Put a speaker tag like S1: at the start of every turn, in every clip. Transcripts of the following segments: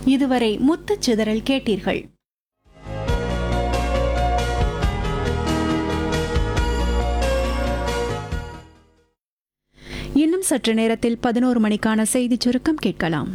S1: இதுவரை முத்துச் சிதறல் கேட்டீர்கள் இன்னும் சற்று நேரத்தில் பதினோரு மணிக்கான செய்திச் சுருக்கம் கேட்கலாம்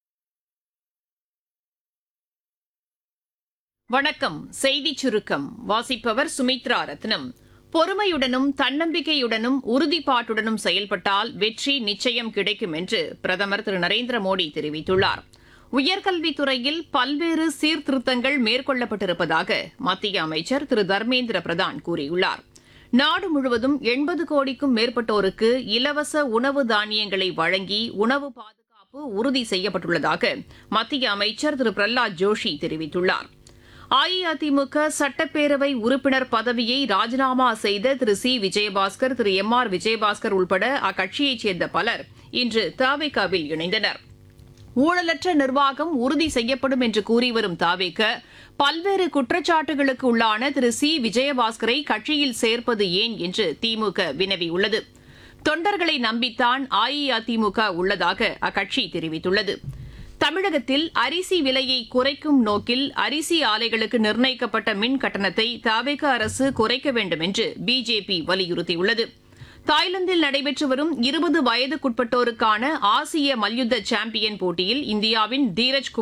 S2: வணக்கம் செய்திச் சுருக்கம் வாசிப்பவர் சுமித்ரா ரத்னம் பொறுமையுடனும் தன்னம்பிக்கையுடனும் உறுதிப்பாட்டுடனும் செயல்பட்டால் வெற்றி நிச்சயம் கிடைக்கும் என்று பிரதமர் திரு நரேந்திர மோடி தெரிவித்துள்ளார் உயர்கல்வித்துறையில் பல்வேறு சீர்திருத்தங்கள் மேற்கொள்ளப்பட்டிருப்பதாக மத்திய அமைச்சர் திரு தர்மேந்திர பிரதான் கூறியுள்ளார் நாடு முழுவதும் எண்பது கோடிக்கும் மேற்பட்டோருக்கு இலவச உணவு தானியங்களை வழங்கி உணவு பாதுகாப்பு உறுதி செய்யப்பட்டுள்ளதாக மத்திய அமைச்சர் திரு பிரஹ்லாத் ஜோஷி தெரிவித்துள்ளார் அஇஅதிமுக சட்டப்பேரவை உறுப்பினர் பதவியை ராஜினாமா செய்த திரு சி விஜயபாஸ்கர் திரு எம் ஆர் விஜயபாஸ்கர் உள்பட அக்கட்சியைச் சேர்ந்த பலர் இன்று தாவேகாவில் இணைந்தனர் ஊழலற்ற நிர்வாகம் உறுதி செய்யப்படும் என்று கூறி வரும் தாவேக பல்வேறு குற்றச்சாட்டுகளுக்கு உள்ளான திரு சி விஜயபாஸ்கரை கட்சியில் சேர்ப்பது ஏன் என்று திமுக வினவியுள்ளது தொண்டர்களை நம்பித்தான் அஇஅதிமுக உள்ளதாக அக்கட்சி தெரிவித்துள்ளது தமிழகத்தில் அரிசி விலையை குறைக்கும் நோக்கில் அரிசி ஆலைகளுக்கு நிர்ணயிக்கப்பட்ட மின் கட்டணத்தை தாவேக அரசு குறைக்க வேண்டும் என்று பிஜேபி வலியுறுத்தியுள்ளது தாய்லாந்தில் நடைபெற்று வரும் இருபது வயதுக்குட்பட்டோருக்கான ஆசிய மல்யுத்த சாம்பியன் போட்டியில் இந்தியாவின் தீரஜ் குமார்